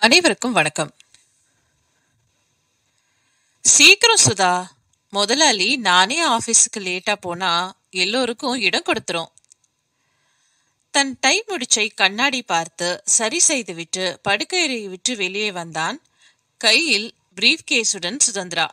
அனைவருக்கும் வணக்கம் சீக்கிரம் சுதா முதலாளி நானே ஆபீஸுக்கு லேட்டா போனா எல்லோருக்கும் இடம் கொடுத்துரும் தன் டை முடிச்சை கண்ணாடி பார்த்து சரி செய்துவிட்டு படுக்கையறை விட்டு வெளியே வந்தான் கையில் பிரீஃப் கேஸுடன் சுதந்திரா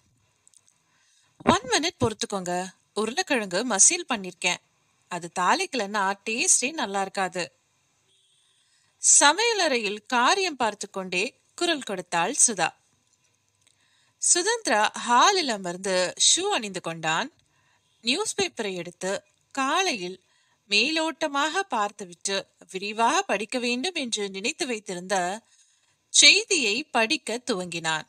ஒன் மினிட் பொறுத்துக்கோங்க உருளைக்கிழங்கு மசீல் பண்ணிருக்கேன் அது தாளிக்கலன்னா டேஸ்டே நல்லா இருக்காது சமையலறையில் காரியம் பார்த்து கொண்டே குரல் கொடுத்தாள் சுதா சுதந்திரா ஹாலில் அமர்ந்து ஷூ அணிந்து கொண்டான் நியூஸ் பேப்பரை எடுத்து காலையில் மேலோட்டமாக பார்த்துவிட்டு விரிவாக படிக்க வேண்டும் என்று நினைத்து வைத்திருந்த செய்தியை படிக்க துவங்கினான்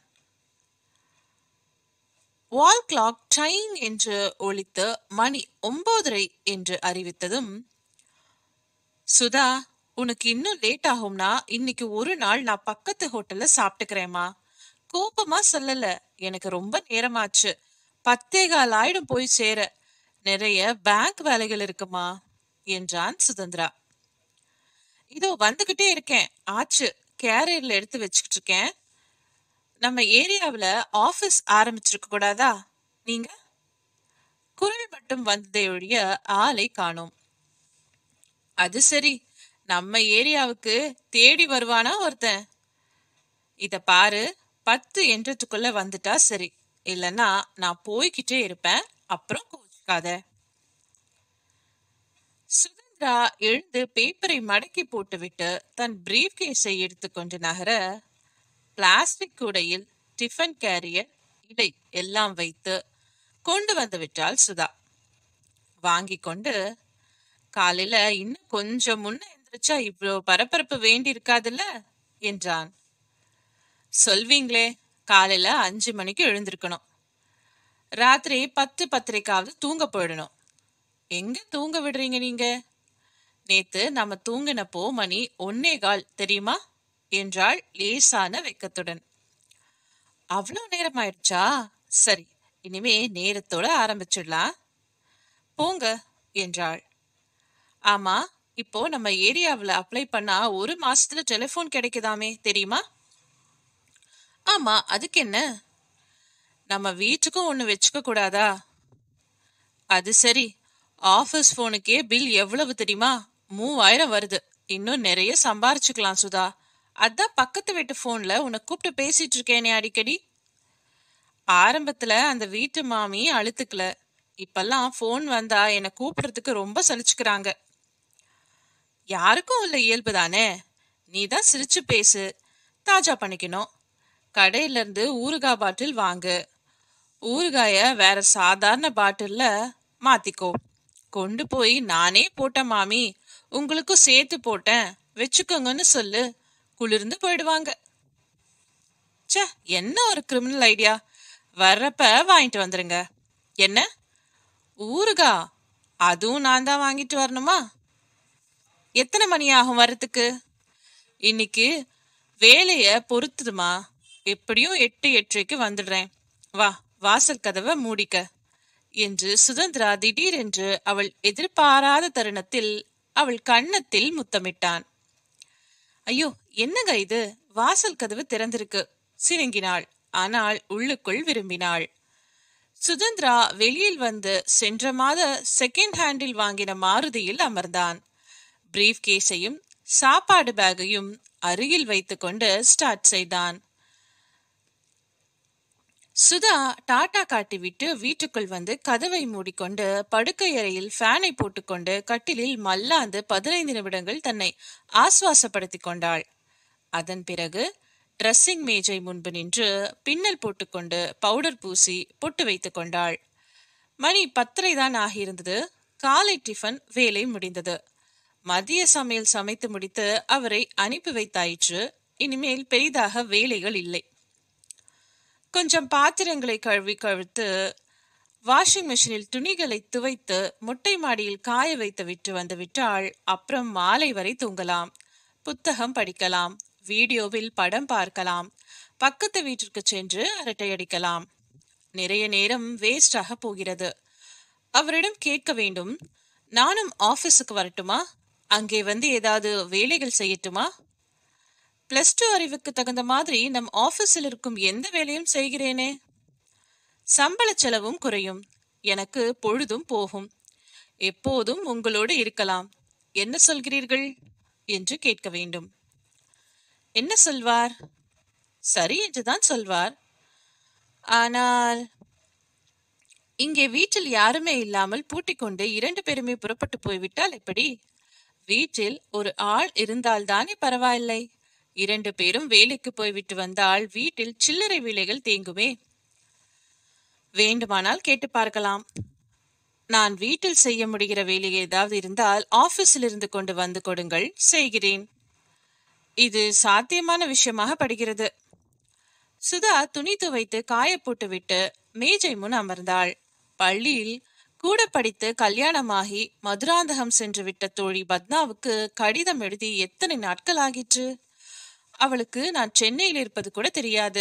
வால் கிளாக் டைங் என்று ஒலித்து மணி ஒன்பதரை என்று அறிவித்ததும் சுதா உனக்கு இன்னும் லேட் ஆகும்னா இன்னைக்கு ஒரு நாள் நான் பக்கத்து ஹோட்டல்ல சாப்பிட்டுக்கிறேம்மா கோபமா சொல்லல எனக்கு ரொம்ப நேரமாச்சு பத்தே கால் ஆயிடும் போய் சேர நிறைய பேங்க் வேலைகள் இருக்குமா என்றான் சுதந்திரா இதோ வந்துகிட்டே இருக்கேன் ஆச்சு கேரியர்ல எடுத்து வச்சுக்கிட்டு இருக்கேன் நம்ம ஏரியாவுல ஆபீஸ் ஆரம்பிச்சிருக்க கூடாதா நீங்க குரல் மட்டும் வந்ததை ஒழிய ஆளை காணோம் அது சரி நம்ம ஏரியாவுக்கு தேடி வருவானா ஒருத்தன் இத பாரு பத்து என்றதுக்குள்ள வந்துட்டா சரி இல்லனா நான் போய்கிட்டே இருப்பேன் அப்புறம் கோச்சிக்காத சுதந்திரா எழுந்து பேப்பரை மடக்கி போட்டுவிட்டு தன் பிரீஃப் கேஸை எடுத்துக்கொண்டு நகர பிளாஸ்டிக் கூடையில் டிஃபன் கேரியர் இடை எல்லாம் வைத்து கொண்டு வந்து விட்டாள் சுதா வாங்கி கொண்டு காலையில இன்னும் கொஞ்சம் முன்ன எந்திரிச்சா இவ்வளோ பரபரப்பு வேண்டி இருக்காதுல்ல என்றான் சொல்வீங்களே காலையில அஞ்சு மணிக்கு எழுந்திருக்கணும் ராத்திரி பத்து பத்திரிக்காவது தூங்க போயிடணும் எங்க தூங்க விடுறீங்க நீங்க நேத்து நம்ம தூங்கினப்போ மணி ஒன்னே கால் தெரியுமா என்றாள் லேசான வெக்கத்துடன் அவ்வளோ நேரம் ஆயிடுச்சா சரி இனிமே நேரத்தோட ஆரம்பிச்சிடலாம் போங்க என்றாள் ஆமா இப்போ நம்ம ஏரியாவுல அப்ளை பண்ணா ஒரு மாசத்துல டெலிபோன் கிடைக்குதாமே தெரியுமா ஆமா அதுக்கு என்ன நம்ம வீட்டுக்கும் ஒண்ணு வச்சுக்க கூடாதா அது சரி ஆபீஸ் போனுக்கே பில் எவ்வளவு தெரியுமா மூவாயிரம் வருது இன்னும் நிறைய சம்பாரிச்சுக்கலாம் சுதா அதான் பக்கத்து வீட்டு போன்ல உன்னை கூப்பிட்டு பேசிட்டு இருக்கேனே அடிக்கடி ஆரம்பத்துல அந்த வீட்டு மாமி அழுத்துக்கல இப்பெல்லாம் போன் வந்தா என்னை கூப்பிடுறதுக்கு ரொம்ப சலிச்சுக்கிறாங்க யாருக்கும் உள்ள இயல்பு தானே நீ தான் சிரிச்சு பேசு தாஜா பண்ணிக்கணும் கடையில இருந்து ஊறுகாய் பாட்டில் வாங்கு ஊறுகாய வேற சாதாரண பாட்டில்ல மாத்திக்கோ கொண்டு போய் நானே போட்டேன் மாமி உங்களுக்கும் சேர்த்து போட்டேன் வச்சுக்கோங்கன்னு சொல்லு குளிர்ந்து போயிடுவாங்க ச்சே என்ன ஒரு கிரிமினல் ஐடியா வர்றப்ப வாங்கிட்டு வந்துருங்க என்ன ஊறுகா அதுவும் நான் தான் வாங்கிட்டு வரணுமா எத்தனை மணி ஆகும் வர்றதுக்கு இன்னைக்கு வேலைய பொறுத்துதுமா எப்படியும் எட்டு எட்டரைக்கு வந்துடுறேன் வா வாசல் கதவை மூடிக்க என்று சுதந்திரா திடீரென்று அவள் எதிர்பாராத தருணத்தில் அவள் கன்னத்தில் முத்தமிட்டான் ஐயோ என்னங்க இது வாசல் கதவு திறந்திருக்கு சினுங்கினாள் ஆனால் உள்ளுக்குள் விரும்பினாள் சுதந்திரா வெளியில் வந்து சென்ற மாத செகண்ட் ஹேண்டில் வாங்கின மாருதியில் அமர்ந்தான் பிரீஃப் கேஸையும் சாப்பாடு பேக்கையும் அருகில் வைத்துக்கொண்டு ஸ்டார்ட் செய்தான் சுதா டாடா காட்டிவிட்டு வீட்டுக்குள் வந்து கதவை மூடிக்கொண்டு படுக்கை அறையில் ஃபேனை போட்டுக்கொண்டு கட்டிலில் மல்லாந்து பதினைந்து நிமிடங்கள் தன்னை ஆஸ்வாசப்படுத்திக் கொண்டாள் அதன் பிறகு ட்ரெஸ்ஸிங் மேஜை முன்பு நின்று பின்னல் போட்டுக்கொண்டு பவுடர் பூசி பொட்டு வைத்துக் கொண்டாள் மணி பத்தரை தான் ஆகியிருந்தது காலை டிஃபன் வேலை முடிந்தது மதிய சமையல் சமைத்து முடித்து அவரை அனுப்பி வைத்தாயிற்று இனிமேல் பெரிதாக வேலைகள் இல்லை கொஞ்சம் பாத்திரங்களை கழுவி கழுத்து வாஷிங் மிஷினில் துணிகளை துவைத்து முட்டை மாடியில் காய வைத்து விட்டு வந்து விட்டால் அப்புறம் மாலை வரை தூங்கலாம் புத்தகம் படிக்கலாம் வீடியோவில் படம் பார்க்கலாம் பக்கத்து வீட்டிற்கு சென்று அரட்டை அடிக்கலாம் நிறைய நேரம் வேஸ்டாக போகிறது அவரிடம் கேட்க வேண்டும் நானும் ஆபீஸுக்கு வரட்டுமா அங்கே வந்து ஏதாவது வேலைகள் செய்யட்டுமா பிளஸ் டூ அறிவுக்கு தகுந்த மாதிரி நம் ஆபீஸில் இருக்கும் எந்த வேலையும் செய்கிறேனே சம்பள செலவும் குறையும் எனக்கு பொழுதும் போகும் எப்போதும் உங்களோடு இருக்கலாம் என்ன சொல்கிறீர்கள் என்று கேட்க வேண்டும் என்ன சொல்வார் சரி என்றுதான் சொல்வார் ஆனால் இங்கே வீட்டில் யாருமே இல்லாமல் பூட்டிக்கொண்டு இரண்டு பேருமே புறப்பட்டு போய்விட்டால் எப்படி வீட்டில் ஒரு ஆள் இருந்தால்தானே பரவாயில்லை இரண்டு பேரும் வேலைக்கு போய்விட்டு வந்தால் வீட்டில் சில்லறை வேலைகள் தேங்குமே வேண்டுமானால் கேட்டு பார்க்கலாம் நான் வீட்டில் செய்ய முடிகிற வேலை ஏதாவது இருந்தால் ஆபீஸில் இருந்து கொண்டு வந்து கொடுங்கள் செய்கிறேன் இது சாத்தியமான விஷயமாக படுகிறது சுதா துணி துவைத்து காய போட்டுவிட்டு மேஜை முன் அமர்ந்தாள் பள்ளியில் கூட படித்து கல்யாணமாகி மதுராந்தகம் சென்று விட்ட தோழி பத்னாவுக்கு கடிதம் எழுதி எத்தனை நாட்கள் ஆகிற்று அவளுக்கு நான் சென்னையில் இருப்பது கூட தெரியாது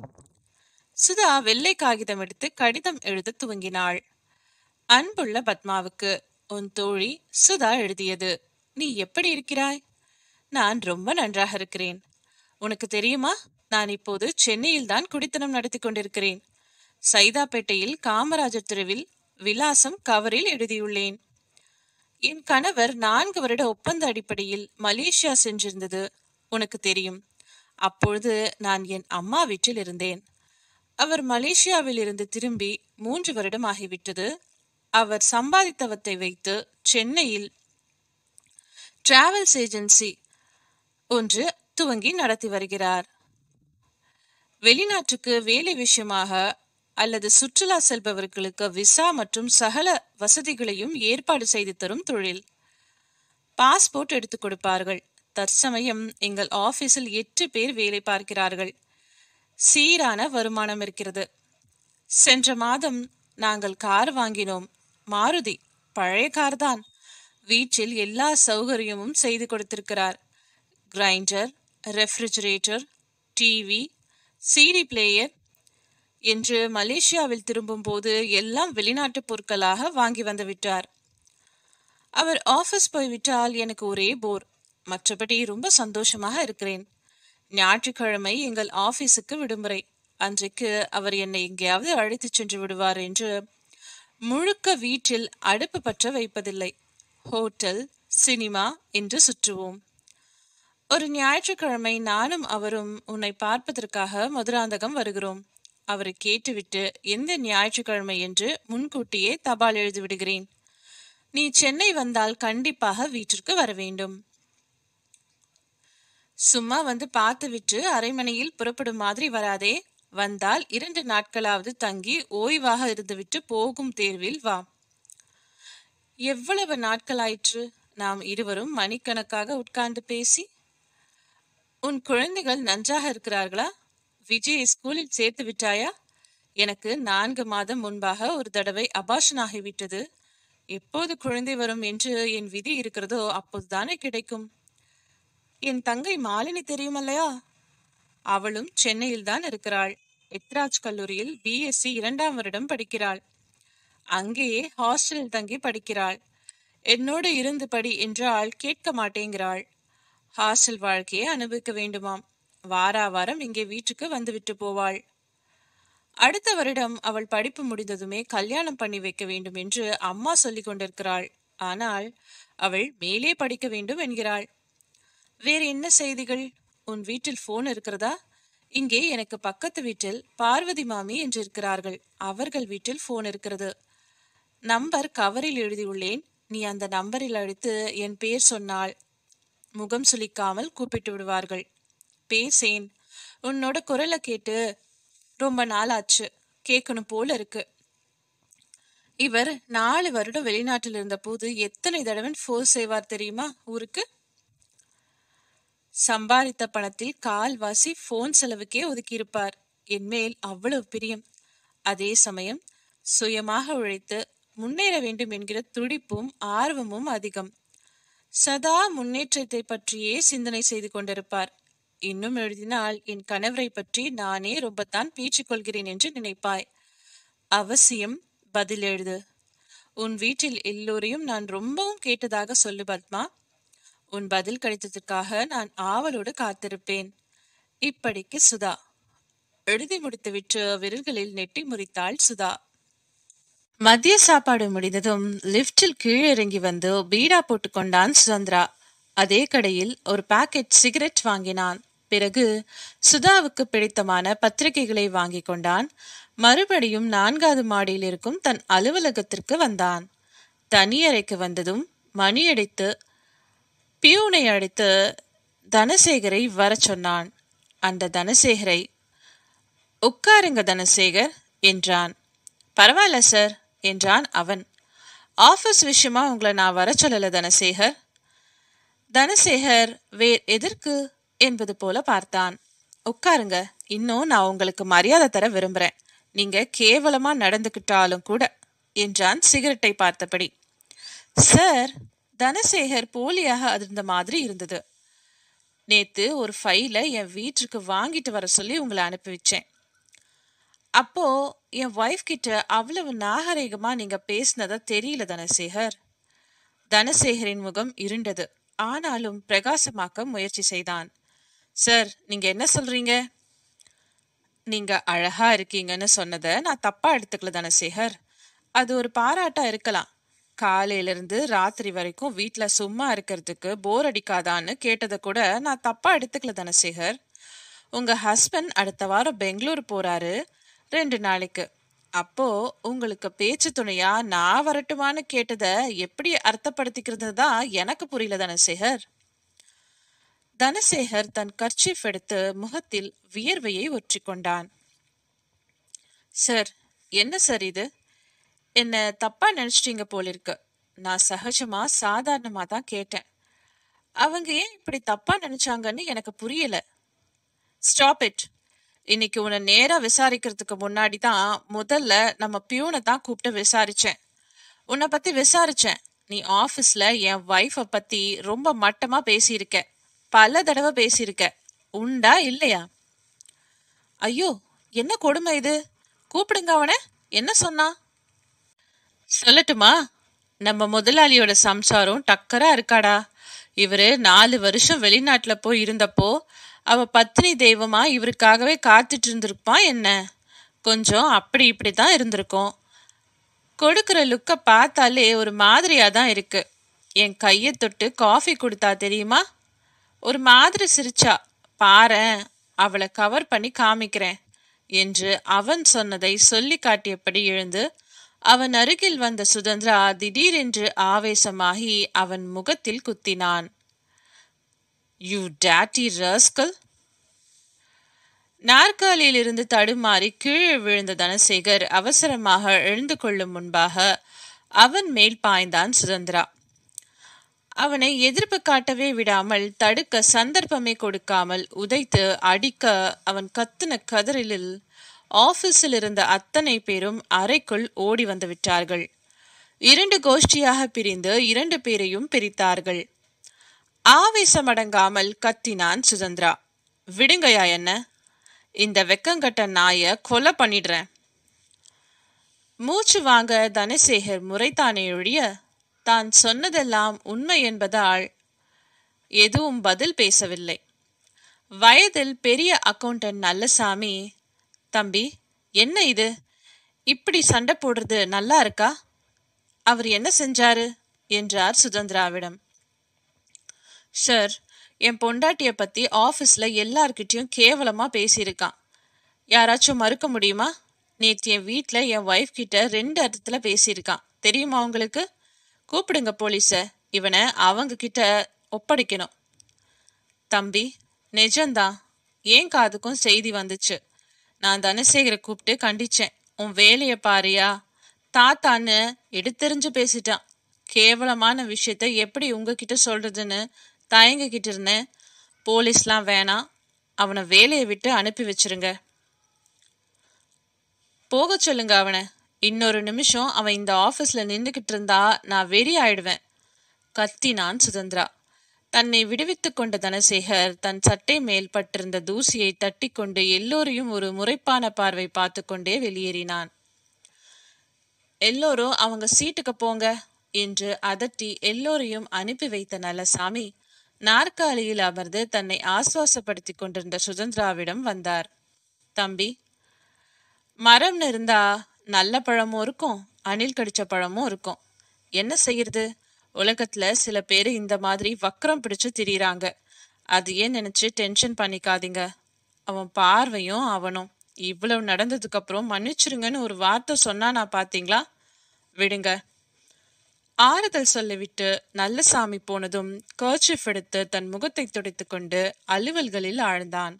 சுதா வெள்ளை காகிதம் எடுத்து கடிதம் எழுத துவங்கினாள் அன்புள்ள பத்மாவுக்கு உன் தோழி சுதா எழுதியது நீ எப்படி இருக்கிறாய் நான் ரொம்ப நன்றாக இருக்கிறேன் உனக்கு தெரியுமா நான் இப்போது சென்னையில் தான் குடித்தனம் நடத்தி கொண்டிருக்கிறேன் சைதாப்பேட்டையில் காமராஜர் தெருவில் விலாசம் கவரில் எழுதியுள்ளேன் என் கணவர் நான்கு வருட ஒப்பந்த அடிப்படையில் மலேசியா சென்றிருந்தது உனக்கு தெரியும் அப்பொழுது நான் என் அம்மா வீட்டில் இருந்தேன் அவர் மலேசியாவில் இருந்து திரும்பி மூன்று வருடம் ஆகிவிட்டது அவர் சம்பாதித்தவத்தை வைத்து சென்னையில் டிராவல்ஸ் ஏஜென்சி ஒன்று துவங்கி நடத்தி வருகிறார் வெளிநாட்டுக்கு வேலை விஷயமாக அல்லது சுற்றுலா செல்பவர்களுக்கு விசா மற்றும் சகல வசதிகளையும் ஏற்பாடு செய்து தரும் தொழில் பாஸ்போர்ட் எடுத்துக் கொடுப்பார்கள் தற்சமயம் எங்கள் ஆபீஸில் எட்டு பேர் வேலை பார்க்கிறார்கள் சீரான வருமானம் இருக்கிறது சென்ற மாதம் நாங்கள் கார் வாங்கினோம் மாருதி பழைய கார் தான் வீட்டில் எல்லா சௌகரியமும் செய்து கொடுத்திருக்கிறார் grinder refrigerator TV CD player என்று மலேசியாவில் திரும்பும்போது எல்லாம் வெளிநாட்டு பொருட்களாக வாங்கி வந்து விட்டார் அவர் ஆபீஸ் போய்விட்டால் எனக்கு ஒரே போர் மற்றபடி ரொம்ப சந்தோஷமாக இருக்கிறேன் ஞாயிற்றுக்கிழமை எங்கள் ஆபீஸுக்கு விடுமுறை அன்றைக்கு அவர் என்னை எங்கேயாவது அழைத்துச் சென்று விடுவார் என்று முழுக்க வீட்டில் அடுப்பு பற்ற வைப்பதில்லை ஹோட்டல் சினிமா என்று சுற்றுவோம் ஒரு ஞாயிற்றுக்கிழமை நானும் அவரும் உன்னை பார்ப்பதற்காக மதுராந்தகம் வருகிறோம் அவரை கேட்டுவிட்டு எந்த ஞாயிற்றுக்கிழமை என்று முன்கூட்டியே தபால் எழுதி விடுகிறேன் நீ சென்னை வந்தால் கண்டிப்பாக வீட்டிற்கு வர வேண்டும் சும்மா வந்து பார்த்துவிட்டு அரைமனையில் புறப்படும் மாதிரி வராதே வந்தால் இரண்டு நாட்களாவது தங்கி ஓய்வாக இருந்துவிட்டு போகும் தேர்வில் வா எவ்வளவு நாட்களாயிற்று நாம் இருவரும் மணிக்கணக்காக உட்கார்ந்து பேசி உன் குழந்தைகள் நன்றாக இருக்கிறார்களா விஜய் ஸ்கூலில் சேர்த்து விட்டாயா எனக்கு நான்கு மாதம் முன்பாக ஒரு தடவை அபாஷன் ஆகிவிட்டது எப்போது குழந்தை வரும் என்று என் விதி இருக்கிறதோ அப்போதுதானே கிடைக்கும் என் தங்கை மாலினி தெரியுமல்லையா அவளும் சென்னையில் தான் இருக்கிறாள் எத்ராஜ் கல்லூரியில் பிஎஸ்சி இரண்டாம் வருடம் படிக்கிறாள் அங்கேயே ஹாஸ்டலில் தங்கி படிக்கிறாள் என்னோடு இருந்து படி என்றால் கேட்க மாட்டேங்கிறாள் ஹாஸ்டல் வாழ்க்கையை அனுபவிக்க வேண்டுமாம் வாரா வாரம் இங்கே வீட்டுக்கு வந்துவிட்டு போவாள் அடுத்த வருடம் அவள் படிப்பு முடிந்ததுமே கல்யாணம் பண்ணி வைக்க வேண்டும் என்று அம்மா சொல்லிக் கொண்டிருக்கிறாள் ஆனால் அவள் மேலே படிக்க வேண்டும் என்கிறாள் வேறு என்ன செய்திகள் உன் வீட்டில் போன் இருக்கிறதா இங்கே எனக்கு பக்கத்து வீட்டில் பார்வதி மாமி என்று இருக்கிறார்கள் அவர்கள் வீட்டில் போன் இருக்கிறது நம்பர் கவரில் எழுதியுள்ளேன் நீ அந்த நம்பரில் அழைத்து என் பேர் சொன்னால் முகம் சுளிக்காமல் கூப்பிட்டு விடுவார்கள் பேசேன் உன்னோட குரலை கேட்டு ரொம்ப நாள் ஆச்சு கேட்கணும் போல இருக்கு இவர் நாலு வருடம் வெளிநாட்டில் இருந்த போது எத்தனை தடவை ஃபோன் செய்வார் தெரியுமா ஊருக்கு சம்பாதித்த பணத்தில் கால்வாசி போன் செலவுக்கே ஒதுக்கியிருப்பார் என்மேல் அவ்வளவு பிரியம் அதே சமயம் சுயமாக உழைத்து முன்னேற வேண்டும் என்கிற துடிப்பும் ஆர்வமும் அதிகம் சதா முன்னேற்றத்தை பற்றியே சிந்தனை செய்து கொண்டிருப்பார் இன்னும் எழுதினால் என் கணவரை பற்றி நானே ரொம்பத்தான் பேச்சு கொள்கிறேன் என்று நினைப்பாய் அவசியம் பதில் எழுது உன் வீட்டில் எல்லோரையும் நான் ரொம்பவும் கேட்டதாக சொல்லு பத்மா உன் பதில் கிடைத்ததற்காக நான் ஆவலோடு காத்திருப்பேன் இப்படிக்கு சுதா எழுதி முடித்துவிட்டு விரல்களில் நெட்டி முறித்தாள் சுதா மதிய சாப்பாடு முடிந்ததும் லிப்டில் கீழே இறங்கி வந்து பீடா போட்டுக்கொண்டான் சுதந்திரா அதே கடையில் ஒரு பாக்கெட் சிகரெட் வாங்கினான் பிறகு சுதாவுக்கு பிடித்தமான பத்திரிகைகளை வாங்கி கொண்டான் மறுபடியும் நான்காவது மாடியில் இருக்கும் தன் அலுவலகத்திற்கு வந்தான் தனியறைக்கு வந்ததும் மணி அடித்து பியூனை அடித்து தனசேகரை வரச் சொன்னான் அந்த தனசேகரை உட்காருங்க தனசேகர் என்றான் பரவாயில்ல சார் என்றான் அவன் ஆபீஸ் விஷயமா உங்களை நான் வர சொல்லல தனசேகர் தனசேகர் வேர் எதற்கு என்பது போல பார்த்தான் உட்காருங்க இன்னும் நான் உங்களுக்கு மரியாதை தர விரும்புறேன் நீங்க கேவலமா நடந்துக்கிட்டாலும் கூட என்றான் சிகரெட்டை பார்த்தபடி சார் தனசேகர் போலியாக அதிர்ந்த மாதிரி இருந்தது நேத்து ஒரு ஃபைலை என் வீட்டுக்கு வாங்கிட்டு வர சொல்லி உங்களை அனுப்பி வச்சேன் அப்போ என் ஒய்ஃப் கிட்ட அவ்வளவு நாகரிகமா நீங்க பேசினதா தெரியல தனசேகர் தனசேகரின் முகம் இருண்டது ஆனாலும் பிரகாசமாக்க முயற்சி செய்தான் சார் நீங்க என்ன சொல்றீங்க நீங்க அழகா இருக்கீங்கன்னு சொன்னதை நான் தப்பா எடுத்துக்கல தனசேகர் அது ஒரு பாராட்டா இருக்கலாம் காலையில இருந்து ராத்திரி வரைக்கும் வீட்ல சும்மா இருக்கிறதுக்கு போர் அடிக்காதான்னு கேட்டதை கூட நான் தப்பா எடுத்துக்கல தனசேகர் உங்க ஹஸ்பண்ட் அடுத்த வாரம் பெங்களூர் போறாரு ரெண்டு நாளைக்கு அப்போ உங்களுக்கு பேச்சு துணையா நான் வரட்டுமான்னு கேட்டதை எப்படி அர்த்தப்படுத்திக்கிறது தான் எனக்கு புரியல தனசேகர் தனசேகர் தன் கர்ச்சீஃப் எடுத்து முகத்தில் வியர்வையை ஒற்றி கொண்டான் சார் என்ன சார் இது என்ன தப்பா நினைச்சிட்டீங்க போல இருக்கு நான் சகஜமா சாதாரணமா தான் கேட்டேன் அவங்க ஏன் இப்படி தப்பா நினைச்சாங்கன்னு எனக்கு புரியல ஸ்டாப் இட் இன்னைக்கு உன்னை நேரா விசாரிக்கிறதுக்கு முன்னாடி தான் முதல்ல நம்ம பியூனை தான் கூப்பிட்டு விசாரிச்சேன் உன்னை பத்தி விசாரிச்சேன் நீ ஆபீஸ்ல என் ஒய்ஃபை பத்தி ரொம்ப மட்டமா பேசியிருக்க பல தடவை பேசியிருக்க உண்டா இல்லையா ஐயோ என்ன கொடுமை இது கூப்பிடுங்க அவனை என்ன சொன்னா சொல்லட்டுமா நம்ம முதலாளியோட சம்சாரம் டக்கரா இருக்காடா இவரு நாலு வருஷம் வெளிநாட்டுல போய் இருந்தப்போ அவ பத்தினி தெய்வமா இவருக்காகவே காத்துட்டு இருந்திருப்பான் என்ன கொஞ்சம் அப்படி இப்படி தான் இருந்திருக்கும் கொடுக்கிற லுக்க பார்த்தாலே ஒரு மாதிரியா தான் இருக்கு என் கையை தொட்டு காஃபி கொடுத்தா தெரியுமா ஒரு மாதிரி சிரிச்சா பாரேன் அவளை கவர் பண்ணி காமிக்கிறேன் என்று அவன் சொன்னதை சொல்லி காட்டியபடி எழுந்து அவன் அருகில் வந்த சுதந்திரா திடீரென்று ஆவேசமாகி அவன் முகத்தில் குத்தினான் யூ டேட்டி ரஸ்கல் நாற்காலியில் இருந்து தடுமாறி கீழே விழுந்த தனசேகர் அவசரமாக எழுந்து கொள்ளும் முன்பாக அவன் மேல் பாய்ந்தான் சுதந்திரா அவனை எதிர்ப்பு காட்டவே விடாமல் தடுக்க சந்தர்ப்பமே கொடுக்காமல் உதைத்து அடிக்க அவன் கத்தின கதறலில் ஆபீஸில் இருந்த அத்தனை பேரும் அறைக்குள் ஓடி வந்து விட்டார்கள் இரண்டு கோஷ்டியாக பிரிந்து இரண்டு பேரையும் பிரித்தார்கள் ஆவேசமடங்காமல் கத்தினான் சுதந்திரா விடுங்கயா என்ன இந்த வெக்கங்கட்ட நாய கொலை பண்ணிடுறேன் மூச்சு வாங்க தனசேகர் முறைத்தானே ஒழிய தான் சொன்னதெல்லாம் உண்மை என்பதால் எதுவும் பதில் பேசவில்லை வயதில் பெரிய அக்கவுண்டன்ட் நல்லசாமி தம்பி என்ன இது இப்படி சண்டை போடுறது நல்லா இருக்கா அவர் என்ன செஞ்சாரு என்றார் சுதந்திராவிடம் சார் என் பொண்டாட்டிய பத்தி ஆபீஸ்ல எல்லார்கிட்டயும் கேவலமா பேசியிருக்கான் யாராச்சும் மறுக்க முடியுமா நேற்று என் வீட்ல என் ஒய்ஃப் கிட்ட ரெண்டு அர்த்தத்துல பேசியிருக்கான் தெரியுமா உங்களுக்கு கூப்பிடுங்க போலீஸ இவனை அவங்க கிட்ட ஒப்படைக்கணும் தம்பி நிஜம்தான் ஏன் காதுக்கும் செய்தி வந்துச்சு நான் தனசேகரை கூப்பிட்டு கண்டிச்சேன் உன் வேலைய பாரியா தாத்தான்னு எடுத்தெறிஞ்சு பேசிட்டான் கேவலமான விஷயத்த எப்படி உங்ககிட்ட சொல்றதுன்னு தயங்கிக்கிட்டு இருந்தேன் போலீஸ்லாம் வேணாம் அவனை வேலையை விட்டு அனுப்பி வச்சிருங்க போக சொல்லுங்க அவனை இன்னொரு நிமிஷம் அவன் இந்த ஆபீஸ்ல நின்றுகிட்டு இருந்தா நான் வெறி ஆயிடுவேன் கத்தினான் சுதந்திரா தன்னை விடுவித்துக் கொண்ட தனசேகர் தன் சட்டை மேல் பட்டிருந்த தூசியை தட்டி கொண்டு எல்லோரையும் ஒரு முறைப்பான பார்வை பார்த்து கொண்டே வெளியேறினான் எல்லோரும் அவங்க சீட்டுக்கு போங்க என்று அதட்டி எல்லோரையும் அனுப்பி வைத்த நல்லசாமி நாற்காலியில் அமர்ந்து தன்னை ஆசுவாசப்படுத்திக் கொண்டிருந்த சுதந்திராவிடம் வந்தார் தம்பி மரம்னு இருந்தா நல்ல பழமும் இருக்கும் அணில் கடிச்ச பழமும் இருக்கும் என்ன செய்யறது உலகத்துல சில பேர் இந்த மாதிரி வக்கரம் பிடிச்சு திரியிறாங்க அது ஏன் நினைச்சு டென்ஷன் பண்ணிக்காதீங்க அவன் பார்வையும் அவனும் இவ்வளவு நடந்ததுக்கு அப்புறம் மன்னிச்சிருங்கன்னு ஒரு வார்த்தை சொன்னா நான் பாத்தீங்களா விடுங்க ஆறுதல் சொல்லிவிட்டு நல்ல சாமி போனதும் கர்ச்சிஃப் எடுத்து தன் முகத்தை துடைத்து கொண்டு அலுவல்களில் ஆழ்ந்தான்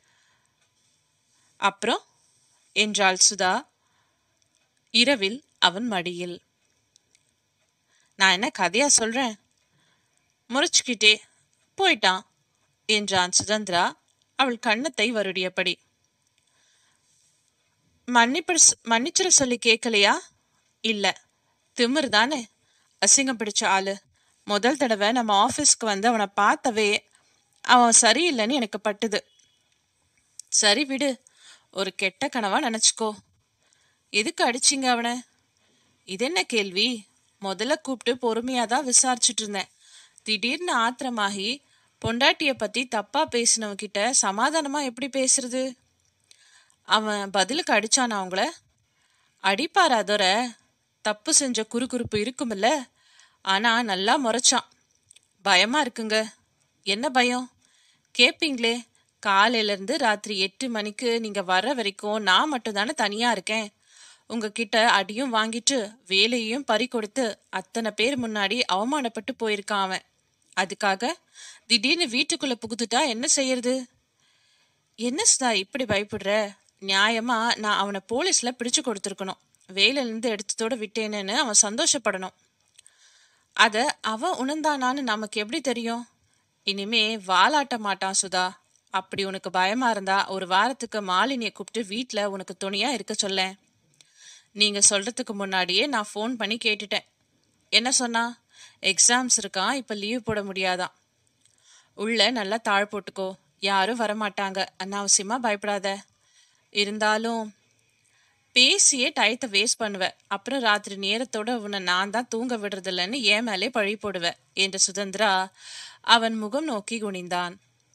அப்புறம் என்றாள் சுதா இரவில் அவன் மடியில் நான் என்ன கதையா சொல்றேன் முறைச்சுக்கிட்டே போயிட்டான் என்றான் சுதந்திரா அவள் கன்னத்தை வருடியபடி மன்னிப்பு மன்னிச்சிட சொல்லி கேட்கலையா இல்ல திமிர் தானே அசிங்கம் பிடிச்ச ஆளு முதல் தடவை நம்ம ஆஃபீஸ்க்கு வந்து அவனை பார்த்தவே அவன் சரியில்லைன்னு எனக்கு பட்டுது சரி விடு ஒரு கெட்ட கனவா நினைச்சுக்கோ எதுக்கு அடிச்சிங்க அவனை இது என்ன கேள்வி முதல்ல கூப்பிட்டு பொறுமையா தான் விசாரிச்சுட்டு இருந்தேன் திடீர்னு ஆத்திரமாகி பொண்டாட்டிய பத்தி தப்பா பேசினவங்கிட்ட சமாதானமா எப்படி பேசுறது அவன் பதிலுக்கு அடிச்சானா அவங்கள அடிப்பாரா அதோர தப்பு செஞ்ச குறுகுறுப்பு இருக்குமில்ல ஆனா நல்லா முறைச்சான் பயமா இருக்குங்க என்ன பயம் கேப்பீங்களே காலையில இருந்து ராத்திரி எட்டு மணிக்கு நீங்க வர்ற வரைக்கும் நான் மட்டும் தானே தனியா இருக்கேன் உங்ககிட்ட அடியும் வாங்கிட்டு வேலையையும் பறி கொடுத்து அத்தனை பேர் முன்னாடி அவமானப்பட்டு போயிருக்கான் அவன் அதுக்காக திடீர்னு வீட்டுக்குள்ள புகுத்துட்டா என்ன செய்யறது என்ன சுதா இப்படி பயப்படுற நியாயமா நான் அவனை போலீஸ்ல பிடிச்சு கொடுத்துருக்கணும் வேலையில இருந்து எடுத்ததோட விட்டேனேன்னு அவன் சந்தோஷப்படணும் அத அவன் உணர்ந்தானான்னு நமக்கு எப்படி தெரியும் இனிமே வாலாட்ட மாட்டான் சுதா அப்படி உனக்கு பயமா இருந்தா ஒரு வாரத்துக்கு மாலினியை கூப்பிட்டு வீட்ல உனக்கு துணையா இருக்க சொல்லேன் நீங்க சொல்றதுக்கு முன்னாடியே நான் ஃபோன் பண்ணி கேட்டுட்டேன் என்ன சொன்னா எக்ஸாம்ஸ் இருக்கான் இப்ப லீவ் போட முடியாதான் உள்ள நல்லா தாழ் போட்டுக்கோ யாரும் வரமாட்டாங்க அனாவசியமா பயப்படாத இருந்தாலும் பேசியே டயத்தை வேஸ்ட் பண்ணுவ அப்புறம் ராத்திரி நேரத்தோட உன்னை நான் தான் தூங்க விடுறதில்லன்னு ஏன் மேலே பழி போடுவ என்ற சுதந்திரா அவன் முகம் நோக்கி குனிந்தான்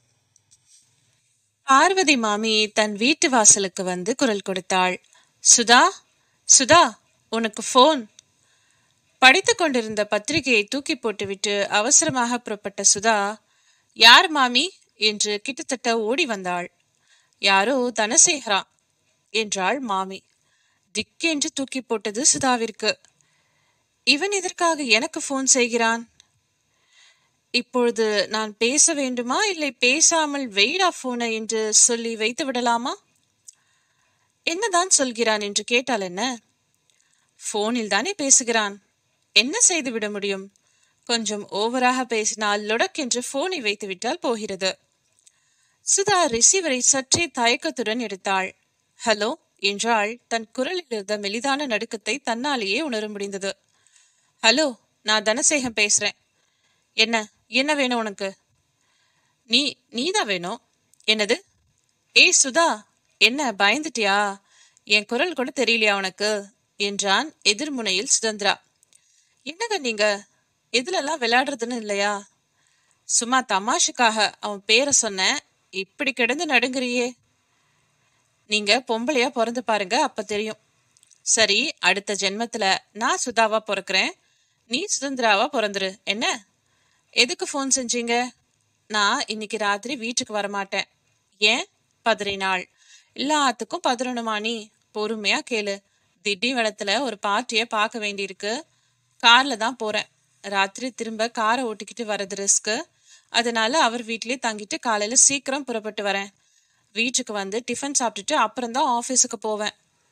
பார்வதி மாமி தன் வீட்டு வாசலுக்கு வந்து குரல் கொடுத்தாள் சுதா சுதா உனக்கு ஃபோன் படித்து கொண்டிருந்த பத்திரிகையை தூக்கி போட்டுவிட்டு அவசரமாக புறப்பட்ட சுதா யார் மாமி என்று கிட்டத்தட்ட ஓடி வந்தாள் யாரோ தனசேகரா என்றாள் மாமி திக்கென்று தூக்கி போட்டது சுதாவிற்கு இவன் எதற்காக எனக்கு ஃபோன் செய்கிறான் இப்பொழுது நான் பேச வேண்டுமா இல்லை பேசாமல் வெயிடா போன என்று சொல்லி வைத்து விடலாமா என்னதான் சொல்கிறான் என்று கேட்டால் என்ன போனில் தானே பேசுகிறான் என்ன செய்து விட முடியும் கொஞ்சம் ஓவராக பேசினால் லொடக்கென்று போனை வைத்து விட்டால் போகிறது சுதா ரிசீவரை சற்றே தயக்கத்துடன் எடுத்தாள் ஹலோ என்றாள் தன் குரலில் இருந்த மெலிதான நடுக்கத்தை தன்னாலேயே உணர முடிந்தது ஹலோ நான் தனசேகம் பேசுறேன் என்ன என்ன வேணும் உனக்கு நீ நீதான் வேணும் என்னது ஏய் சுதா என்ன பயந்துட்டியா என் குரல் கூட தெரியலையா உனக்கு என்றான் எதிர்முனையில் சுதந்திரா என்னங்க நீங்க எதுலெல்லாம் விளையாடுறதுன்னு இல்லையா சும்மா தமாஷுக்காக அவன் பேரை சொன்னேன் இப்படி கிடந்து நடுங்குறியே நீங்க பொம்பளையா பிறந்து பாருங்க அப்ப தெரியும் சரி அடுத்த ஜென்மத்துல நான் சுதாவா பிறக்கிறேன் நீ சுதந்திராவா பிறந்துரு என்ன எதுக்கு ஃபோன் செஞ்சீங்க நான் இன்னைக்கு ராத்திரி வீட்டுக்கு வரமாட்டேன் ஏன் பதறினாள் எல்லாத்துக்கும் பதறணுமா நீ பொறுமையா கேளு திடீர் வளத்துல ஒரு பார்ட்டிய பார்க்க வேண்டியிருக்கு கார்ல தான் போறேன் ராத்திரி திரும்ப காரை ஓட்டிக்கிட்டு வர்றது ரிஸ்க்கு அதனால அவர் வீட்லயே தங்கிட்டு காலையில சீக்கிரம் புறப்பட்டு வரேன் வீட்டுக்கு வந்து டிஃபன் சாப்பிட்டுட்டு அப்புறம் தான் ஆஃபீஸுக்கு போவேன்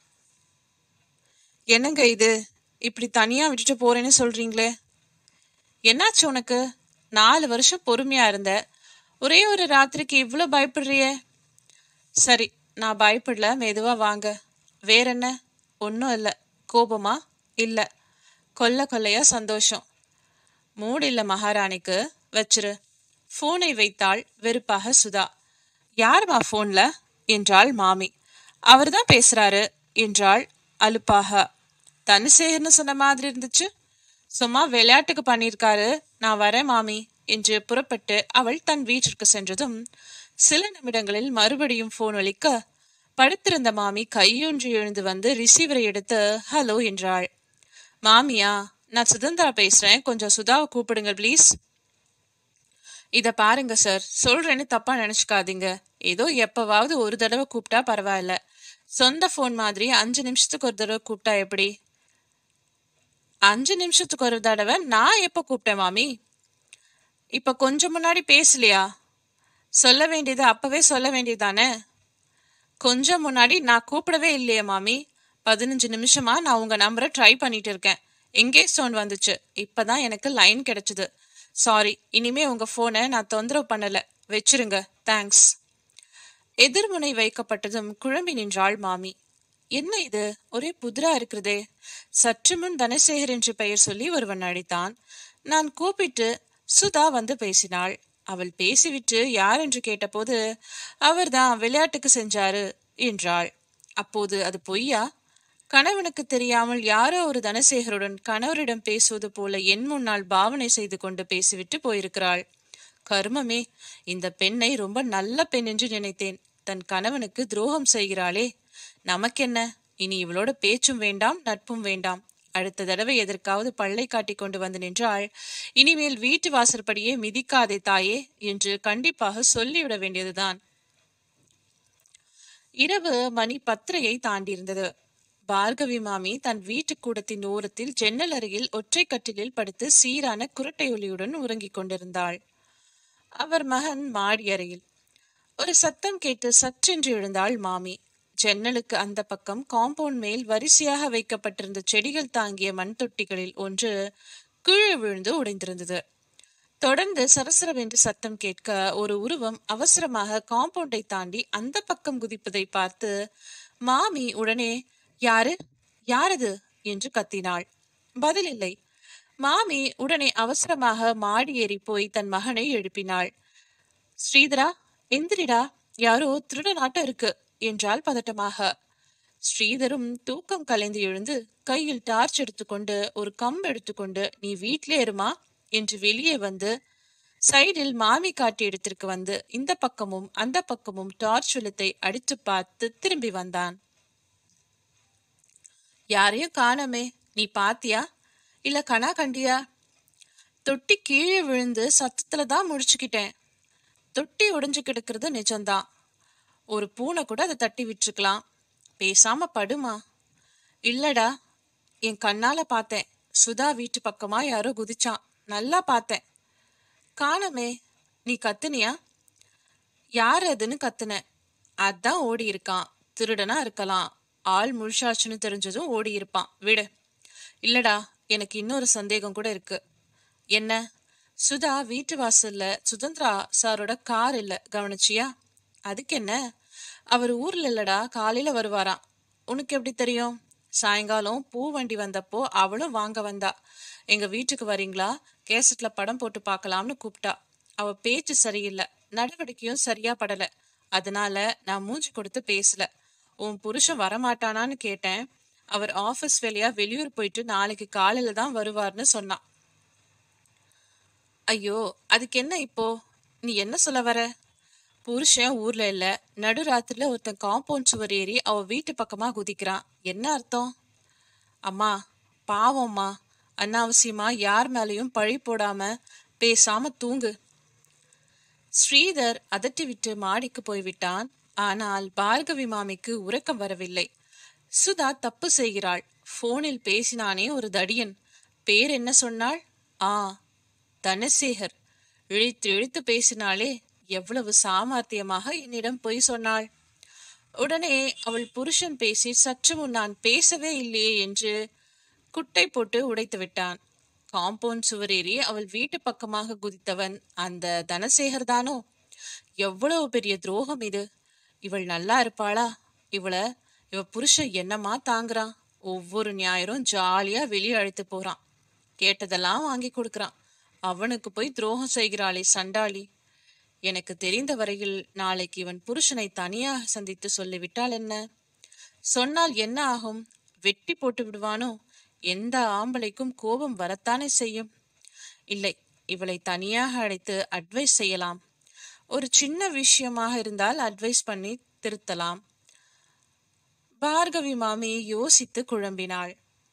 என்னங்க இது இப்படி தனியா விட்டுட்டு போறேன்னு சொல்றீங்களே என்னாச்சு உனக்கு நாலு வருஷம் பொறுமையா இருந்த ஒரே ஒரு ராத்திரிக்கு இவ்வளோ பயப்படுறியே சரி நான் பயப்படல மெதுவா வாங்க வேற என்ன ஒன்றும் இல்லை கோபமா இல்லை கொல்ல கொல்லையா சந்தோஷம் மூடு இல்லை மகாராணிக்கு வச்சிரு ஃபோனை வைத்தாள் வெறுப்பாக சுதா யாருமா ஃபோன்ல என்றாள் மாமி அவர் தான் பேசுறாரு என்றாள் அலுப்பாக தனுசேகர்னு சொன்ன மாதிரி இருந்துச்சு சும்மா விளையாட்டுக்கு பண்ணியிருக்காரு நான் வரேன் மாமி என்று புறப்பட்டு அவள் தன் வீட்டிற்கு சென்றதும் சில நிமிடங்களில் மறுபடியும் போன் ஒலிக்க படுத்திருந்த மாமி கையொன்று எழுந்து வந்து ரிசீவரை எடுத்து ஹலோ என்றாள் மாமியா நான் சுதந்திரா பேசுறேன் கொஞ்சம் சுதாவை கூப்பிடுங்க ப்ளீஸ் இத பாருங்க சார் சொல்றேன்னு தப்பா நினைச்சுக்காதீங்க ஏதோ எப்பவாவது ஒரு தடவை கூப்பிட்டா பரவாயில்ல சொந்த ஃபோன் மாதிரி அஞ்சு நிமிஷத்துக்கு ஒரு தடவை கூப்பிட்டா எப்படி அஞ்சு நிமிஷத்துக்கு ஒரு தடவை நான் எப்ப கூப்பிட்டேன் மாமி இப்ப கொஞ்சம் முன்னாடி பேசலையா சொல்ல வேண்டியது அப்பவே சொல்ல வேண்டியதானே கொஞ்சம் முன்னாடி நான் கூப்பிடவே இல்லையே மாமி பதினஞ்சு நிமிஷமா நான் உங்க நம்பரை ட்ரை பண்ணிட்டு இருக்கேன் எங்கேஜ் சவுண்ட் வந்துச்சு இப்பதான் எனக்கு லைன் கிடைச்சது சாரி இனிமே உங்க போனை நான் தொந்தரவு பண்ணல வச்சிருங்க தேங்க்ஸ் எதிர்முனை வைக்கப்பட்டதும் குழம்பி நின்றாள் மாமி என்ன இது ஒரே புதிரா இருக்கிறதே சற்று முன் தனசேகர் என்று பெயர் சொல்லி ஒருவன் அழைத்தான் நான் கூப்பிட்டு சுதா வந்து பேசினாள் அவள் பேசிவிட்டு யார் என்று கேட்டபோது அவர்தான் விளையாட்டுக்கு செஞ்சாரு என்றாள் அப்போது அது பொய்யா கணவனுக்கு தெரியாமல் யாரோ ஒரு தனசேகருடன் கணவரிடம் பேசுவது போல என் முன்னால் பாவனை செய்து கொண்டு பேசிவிட்டு போயிருக்கிறாள் கர்மமே இந்த பெண்ணை ரொம்ப நல்ல பெண் என்று நினைத்தேன் தன் கணவனுக்கு துரோகம் செய்கிறாளே நமக்கென்ன இனி இவளோட பேச்சும் வேண்டாம் நட்பும் வேண்டாம் அடுத்த தடவை எதற்காவது பல்லை காட்டிக் கொண்டு வந்து நின்றால் இனிமேல் வீட்டு வாசற்படியே மிதிக்காதே தாயே என்று கண்டிப்பாக சொல்லிவிட வேண்டியதுதான் இரவு மணி பத்தரையை தாண்டியிருந்தது பார்கவி மாமி தன் வீட்டு கூடத்தின் ஓரத்தில் ஜன்னல் அருகில் ஒற்றை கட்டிலில் படுத்து சீரான குரட்டை ஒலியுடன் உறங்கிக் கொண்டிருந்தாள் அவர் மகன் மாடி அறையில் ஒரு சத்தம் கேட்டு சற்றென்று எழுந்தாள் மாமி ஜன்னலுக்கு அந்த பக்கம் காம்பவுண்ட் மேல் வரிசையாக வைக்கப்பட்டிருந்த செடிகள் தாங்கிய மண் தொட்டிகளில் ஒன்று கீழே விழுந்து உடைந்திருந்தது தொடர்ந்து சரசரவென்று சத்தம் கேட்க ஒரு உருவம் அவசரமாக காம்பவுண்டை தாண்டி அந்த பக்கம் குதிப்பதை பார்த்து மாமி உடனே யாரு யாரது என்று கத்தினாள் பதில் இல்லை மாமி உடனே அவசரமாக மாடி ஏறி போய் தன் மகனை எழுப்பினாள் ஸ்ரீதரா எந்திரிடா யாரோ திருடனாட்டம் இருக்கு என்றால் பதட்டமாக ஸ்ரீதரும் தூக்கம் கலைந்து எழுந்து கையில் டார்ச் எடுத்துக்கொண்டு ஒரு கம்பு எடுத்துக்கொண்டு நீ வீட்டிலே இருமா என்று வெளியே வந்து சைடில் மாமி காட்டிய இடத்திற்கு வந்து இந்த பக்கமும் அந்த பக்கமும் டார்ச் வெளுத்தை அடித்து பார்த்து திரும்பி வந்தான் யாரையும் காணோமே நீ பாத்தியா இல்ல கனா கண்டியா தொட்டி கீழே விழுந்து சத்தத்துல தான் முடிச்சுக்கிட்டேன் தொட்டி உடைஞ்சு கிடக்கிறது நிஜம்தான் ஒரு பூனை கூட அதை தட்டி விட்டுருக்கலாம் பேசாம படுமா இல்லடா என் கண்ணால பார்த்தேன் சுதா வீட்டு பக்கமா யாரோ குதிச்சான் நல்லா பார்த்தேன் காணமே நீ கத்துனியா யார் அதுன்னு கத்துன அதான் ஓடி இருக்கான் திருடனா இருக்கலாம் ஆள் முழிச்சாச்சுன்னு தெரிஞ்சதும் ஓடி இருப்பான் விடு இல்லடா எனக்கு இன்னொரு சந்தேகம் கூட இருக்கு என்ன சுதா வீட்டு வாசல்ல சுதந்திரா சாரோட கார் இல்ல கவனிச்சியா அதுக்கு என்ன அவர் ஊர்ல இல்லடா காலையில வருவாராம் உனக்கு எப்படி தெரியும் சாயங்காலம் பூ வண்டி வந்தப்போ அவளும் வாங்க வந்தா எங்க வீட்டுக்கு வரீங்களா கேசட்ல படம் போட்டு பார்க்கலாம்னு கூப்பிட்டா அவ பேச்சு சரியில்லை நடவடிக்கையும் சரியா படல அதனால நான் மூஞ்சி கொடுத்து பேசல உன் புருஷன் வரமாட்டானான்னு கேட்டேன் அவர் ஆபீஸ் வேலையா வெளியூர் போயிட்டு நாளைக்கு காலையில தான் வருவார்னு சொன்னான் ஐயோ அதுக்கு என்ன இப்போ நீ என்ன சொல்ல வர புருஷன் ஊர்ல இல்ல நடுராத்திரில ஒருத்தன் காம்பவுண்ட் சுவர் ஏறி அவ வீட்டு பக்கமா குதிக்கிறான் என்ன அர்த்தம் அம்மா பாவம்மா அனாவசியமா யார் மேலயும் பழி போடாம பேசாம தூங்கு ஸ்ரீதர் அதட்டி விட்டு மாடிக்கு போய்விட்டான் ஆனால் பார்கவி மாமிக்கு உறக்கம் வரவில்லை சுதா தப்பு செய்கிறாள் போனில் பேசினானே ஒரு தடியன் பேர் என்ன சொன்னாள் ஆ தனசேகர் இழித்து இழித்து பேசினாலே எவ்வளவு சாமர்த்தியமாக என்னிடம் பொய் சொன்னாள் உடனே அவள் புருஷன் பேசி சற்று முன் நான் பேசவே இல்லையே என்று குட்டை போட்டு உடைத்து விட்டான் காம்பவுண்ட் சுவரேறி அவள் வீட்டு பக்கமாக குதித்தவன் அந்த தனசேகர் தானோ எவ்வளவு பெரிய துரோகம் இது இவள் நல்லா இருப்பாளா இவள இவ புருஷன் என்னமா தாங்குறான் ஒவ்வொரு ஞாயிறும் ஜாலியா வெளியே அழைத்து போறான் கேட்டதெல்லாம் வாங்கி கொடுக்கறான் அவனுக்கு போய் துரோகம் செய்கிறாளே சண்டாளி எனக்கு தெரிந்த வரையில் நாளைக்கு இவன் புருஷனை தனியாக சந்தித்து சொல்லிவிட்டால் என்ன சொன்னால் என்ன ஆகும் வெட்டி போட்டு விடுவானோ எந்த ஆம்பளைக்கும் கோபம் வரத்தானே செய்யும் இல்லை இவளை தனியாக அழைத்து அட்வைஸ் செய்யலாம் ஒரு சின்ன விஷயமாக இருந்தால் அட்வைஸ் பண்ணி திருத்தலாம் பார்கவி மாமி யோசித்து குழம்பினாள்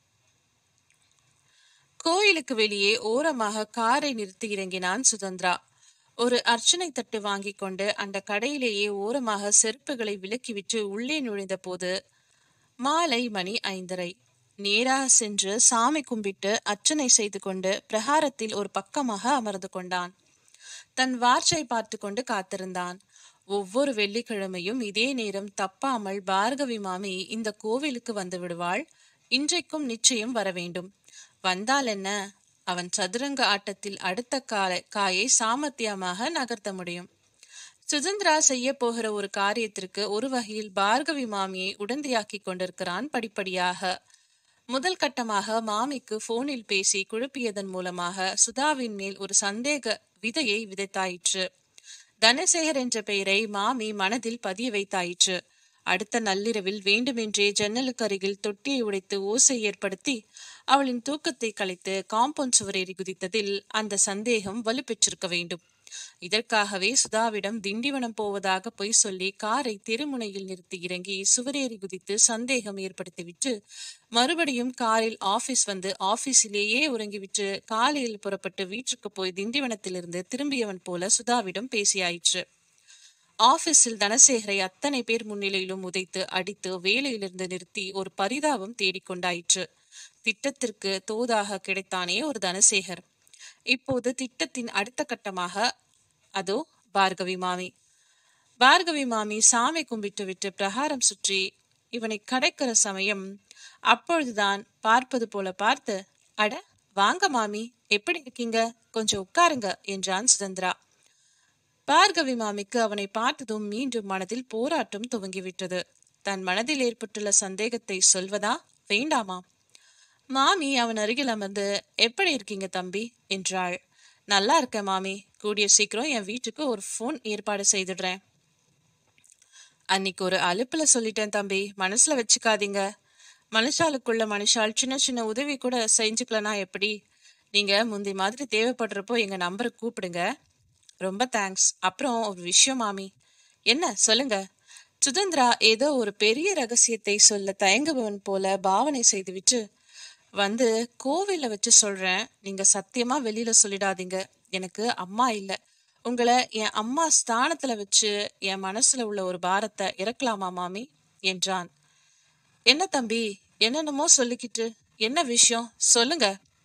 கோயிலுக்கு வெளியே ஓரமாக காரை நிறுத்தி இறங்கினான் சுதந்திரா ஒரு அர்ச்சனை தட்டு வாங்கி கொண்டு அந்த கடையிலேயே ஓரமாக செருப்புகளை விலக்கிவிட்டு உள்ளே நுழைந்த போது மாலை மணி ஐந்தரை நேராக சென்று சாமி கும்பிட்டு அர்ச்சனை செய்து கொண்டு பிரகாரத்தில் ஒரு பக்கமாக அமர்ந்து கொண்டான் தன் வார்ச்சை பார்த்து கொண்டு காத்திருந்தான் ஒவ்வொரு வெள்ளிக்கிழமையும் இதே நேரம் தப்பாமல் பார்கவி மாமி இந்த கோவிலுக்கு வந்து விடுவாள் இன்றைக்கும் நிச்சயம் வர வேண்டும் வந்தால் என்ன அவன் சதுரங்க ஆட்டத்தில் அடுத்த காலை காயை சாமர்த்தியமாக நகர்த்த முடியும் சுதந்திரா செய்ய போகிற ஒரு காரியத்திற்கு ஒரு வகையில் பார்கவி மாமியை உடந்தையாக்கி கொண்டிருக்கிறான் படிப்படியாக முதல் கட்டமாக மாமிக்கு போனில் பேசி குழப்பியதன் மூலமாக சுதாவின் மேல் ஒரு சந்தேக விதையை விதைத்தாயிற்று தனசேகர் என்ற பெயரை மாமி மனதில் பதிய வைத்தாயிற்று அடுத்த நள்ளிரவில் வேண்டுமென்றே ஜன்னலுக்கு அருகில் தொட்டியை உடைத்து ஓசை ஏற்படுத்தி அவளின் தூக்கத்தை கலைத்து காம்பவுண்ட் சுவரேறி குதித்ததில் அந்த சந்தேகம் வலுப்பெற்றிருக்க வேண்டும் இதற்காகவே சுதாவிடம் திண்டிவனம் போவதாக பொய் சொல்லி காரை தெருமுனையில் நிறுத்தி இறங்கி சுவரேறி குதித்து சந்தேகம் ஏற்படுத்திவிட்டு மறுபடியும் காரில் ஆபீஸ் வந்து ஆபீஸிலேயே உறங்கிவிட்டு காலையில் புறப்பட்டு வீட்டுக்கு போய் திண்டிவனத்திலிருந்து திரும்பியவன் போல சுதாவிடம் பேசியாயிற்று ஆபீஸில் தனசேகரை அத்தனை பேர் முன்னிலையிலும் உதைத்து அடித்து வேலையிலிருந்து நிறுத்தி ஒரு பரிதாபம் தேடிக்கொண்டாயிற்று திட்டத்திற்கு தோதாக கிடைத்தானே ஒரு தனசேகர் இப்போது திட்டத்தின் அடுத்த கட்டமாக அதோ பார்கவி மாமி பார்கவி மாமி சாமி கும்பிட்டு விட்டு பிரகாரம் சுற்றி இவனை கடைக்கிற சமயம் அப்பொழுதுதான் பார்ப்பது போல பார்த்து அட வாங்க மாமி எப்படி இருக்கீங்க கொஞ்சம் உட்காருங்க என்றான் சுதந்திரா பார்கவி மாமிக்கு அவனை பார்த்ததும் மீண்டும் மனதில் போராட்டம் துவங்கிவிட்டது தன் மனதில் ஏற்பட்டுள்ள சந்தேகத்தை சொல்வதா வேண்டாமா மாமி அவன் அருகில் அமர்ந்து எப்படி இருக்கீங்க தம்பி என்றாள் நல்லா இருக்கேன் மாமி கூடிய சீக்கிரம் என் வீட்டுக்கு ஒரு ஃபோன் ஏற்பாடு செய்துடுறேன் அன்னைக்கு ஒரு அலுப்புல சொல்லிட்டேன் தம்பி மனசுல வச்சுக்காதீங்க மனுஷாளுக்குள்ள மனுஷால் சின்ன சின்ன உதவி கூட செஞ்சுக்கலனா எப்படி நீங்க முந்தி மாதிரி தேவைப்படுறப்போ எங்க நம்பரை கூப்பிடுங்க ரொம்ப தேங்க்ஸ் அப்புறம் ஒரு விஷயம் மாமி என்ன சொல்லுங்க சுதந்திரா ஏதோ ஒரு பெரிய ரகசியத்தை சொல்ல தயங்குபவன் போல பாவனை செய்துவிட்டு வந்து கோவில வச்சு சொல்றேன் நீங்க சத்தியமா வெளியில சொல்லிடாதீங்க எனக்கு அம்மா இல்ல உங்களை என் அம்மா ஸ்தானத்துல வச்சு என் மனசுல உள்ள ஒரு பாரத்தை இறக்கலாமா மாமி என்றான் என்ன தம்பி என்னென்னமோ சொல்லிக்கிட்டு என்ன விஷயம் சொல்லுங்க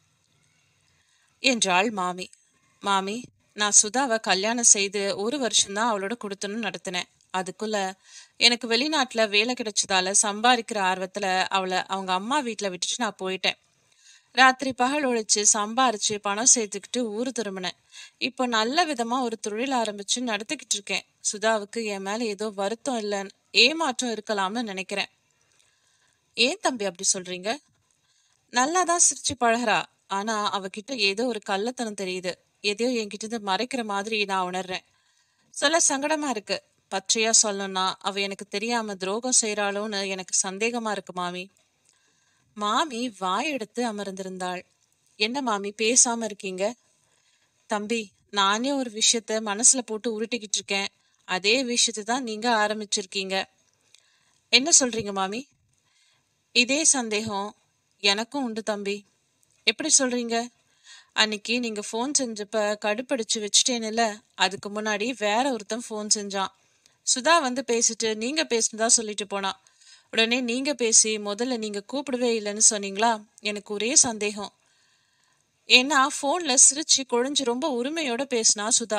என்றாள் மாமி மாமி நான் சுதாவை கல்யாணம் செய்து ஒரு வருஷம்தான் அவளோட கொடுத்தனும் நடத்தினேன் அதுக்குள்ள எனக்கு வெளிநாட்டுல வேலை கிடைச்சதால சம்பாதிக்கிற ஆர்வத்துல அவளை அவங்க அம்மா வீட்டுல விட்டுட்டு நான் போயிட்டேன் ராத்திரி பகல் உழைச்சு சம்பாரிச்சு பணம் சேர்த்துக்கிட்டு ஊர் திரும்பினேன் இப்போ நல்ல விதமா ஒரு தொழில் ஆரம்பிச்சு நடத்திக்கிட்டு இருக்கேன் சுதாவுக்கு என் மேல ஏதோ வருத்தம் இல்லைன்னு ஏமாற்றம் இருக்கலாம்னு நினைக்கிறேன் ஏன் தம்பி அப்படி சொல்றீங்க நல்லாதான் சிரிச்சு பழகுறா ஆனா அவகிட்ட ஏதோ ஒரு கள்ளத்தனம் தெரியுது எதையோ என்கிட்ட இருந்து மறைக்கிற மாதிரி நான் உணர்றேன் சொல்ல சங்கடமா இருக்கு பச்சையா சொல்லணும்னா அவ எனக்கு தெரியாம துரோகம் செய்யறாளோன்னு எனக்கு சந்தேகமா இருக்கு மாமி மாமி வாய் எடுத்து அமர்ந்திருந்தாள் என்ன மாமி பேசாம இருக்கீங்க தம்பி நானே ஒரு விஷயத்த மனசுல போட்டு உருட்டிக்கிட்டு இருக்கேன் அதே விஷயத்தை தான் நீங்க ஆரம்பிச்சிருக்கீங்க என்ன சொல்றீங்க மாமி இதே சந்தேகம் எனக்கும் உண்டு தம்பி எப்படி சொல்றீங்க அன்னைக்கு நீங்க ஃபோன் செஞ்சப்ப கடுப்படிச்சு வச்சுட்டேன்ல அதுக்கு முன்னாடி வேற ஒருத்தன் ஃபோன் செஞ்சான் சுதா வந்து பேசிட்டு நீங்க பேசினதா சொல்லிட்டு போனா உடனே நீங்க பேசி முதல்ல நீங்க கூப்பிடவே இல்லைன்னு சொன்னீங்களா எனக்கு ஒரே சந்தேகம் ஏன்னா ஃபோன்ல சிரிச்சு கொழிஞ்சு ரொம்ப உரிமையோட பேசினா சுதா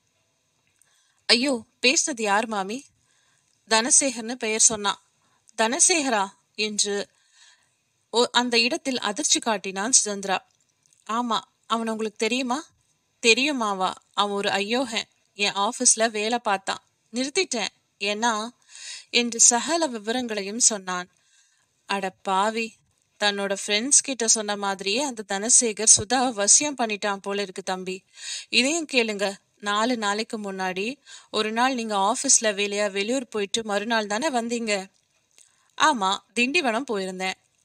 ஐயோ பேசுனது யார் மாமி தனசேகர்னு பெயர் சொன்னான் தனசேகரா என்று ஓ- அந்த இடத்தில் அதிர்ச்சி காட்டினான் சுதந்திரா ஆமா அவன் உங்களுக்கு தெரியுமா தெரியுமாவா அவன் ஒரு ஐயோகன் என் ஆபீஸ்ல வேலை பார்த்தான் நிறுத்திட்டேன் ஏன்னா என்று சகல விவரங்களையும் சொன்னான் அட பாவி தன்னோட ஃப்ரெண்ட்ஸ் கிட்ட சொன்ன மாதிரியே அந்த தனசேகர் சுதாவை வசியம் பண்ணிட்டான் போல இருக்கு தம்பி இதையும் கேளுங்க நாலு நாளைக்கு முன்னாடி ஒரு நாள் நீங்க ஆபீஸ்ல வேலையா வெளியூர் போயிட்டு மறுநாள் தானே வந்தீங்க ஆமா திண்டிவனம் போயிருந்தேன்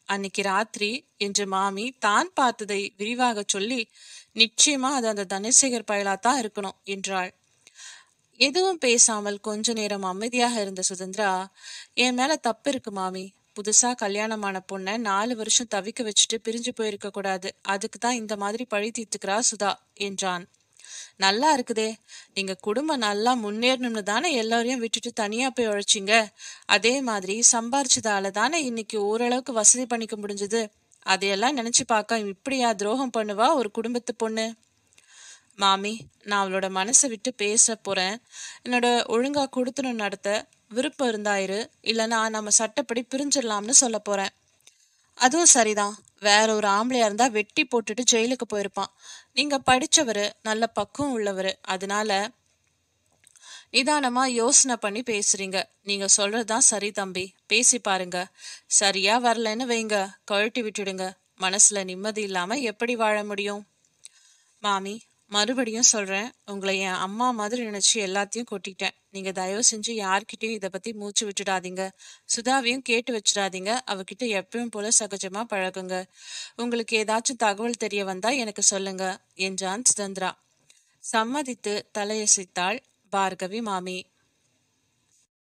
அன்னைக்கு ராத்திரி என்று மாமி தான் பார்த்ததை விரிவாக சொல்லி நிச்சயமா அது அந்த தனசேகர் பயலாத்தான் இருக்கணும் என்றாள் எதுவும் பேசாமல் கொஞ்ச நேரம் அமைதியாக இருந்த சுதந்திரா என் மேல தப்பு இருக்கு மாமி புதுசா கல்யாணமான பொண்ண நாலு வருஷம் தவிக்க வச்சுட்டு பிரிஞ்சு போயிருக்க கூடாது அதுக்கு தான் இந்த மாதிரி பழி தீர்த்துக்கிறா சுதா என்றான் நல்லா இருக்குதே நீங்க குடும்பம் நல்லா முன்னேறணும்னு தானே எல்லாரையும் விட்டுட்டு தனியா போய் உழைச்சிங்க அதே மாதிரி சம்பாரிச்சதால தானே இன்னைக்கு ஓரளவுக்கு வசதி பண்ணிக்க முடிஞ்சது அதையெல்லாம் நினைச்சு பார்க்க இப்படியா துரோகம் பண்ணுவா ஒரு குடும்பத்து பொண்ணு மாமி நான் அவளோட மனசை விட்டு பேச போறேன் என்னோட ஒழுங்கா கொடுத்தணும் நடத்த விருப்பம் இருந்தாயிரு இல்லைன்னா நம்ம சட்டப்படி பிரிஞ்சிடலாம்னு சொல்ல போறேன் அதுவும் சரிதான் வேற ஒரு ஆம்பளையா இருந்தா வெட்டி போட்டுட்டு ஜெயிலுக்கு போயிருப்பான் நீங்க படிச்சவரு நல்ல பக்குவம் உள்ளவரு அதனால நிதானமா யோசனை பண்ணி பேசுறீங்க நீங்க சொல்றதுதான் சரி தம்பி பேசி பாருங்க சரியா வரலன்னு வைங்க கழட்டி விட்டுடுங்க மனசுல நிம்மதி இல்லாம எப்படி வாழ முடியும் மாமி மறுபடியும் சொல்றேன் உங்களை என் அம்மா மாதிரி நினைச்சு எல்லாத்தையும் கொட்டிட்டேன் நீங்க தயவு செஞ்சு யார்கிட்டயும் இதை பத்தி மூச்சு விட்டுடாதீங்க சுதாவையும் கேட்டு வச்சிடாதீங்க அவகிட்ட எப்பவும் போல சகஜமா பழகுங்க உங்களுக்கு ஏதாச்சும் தகவல் தெரிய வந்தா எனக்கு சொல்லுங்க என்றான் சுதந்திரா சம்மதித்து தலையசைத்தாள் பார்கவி மாமி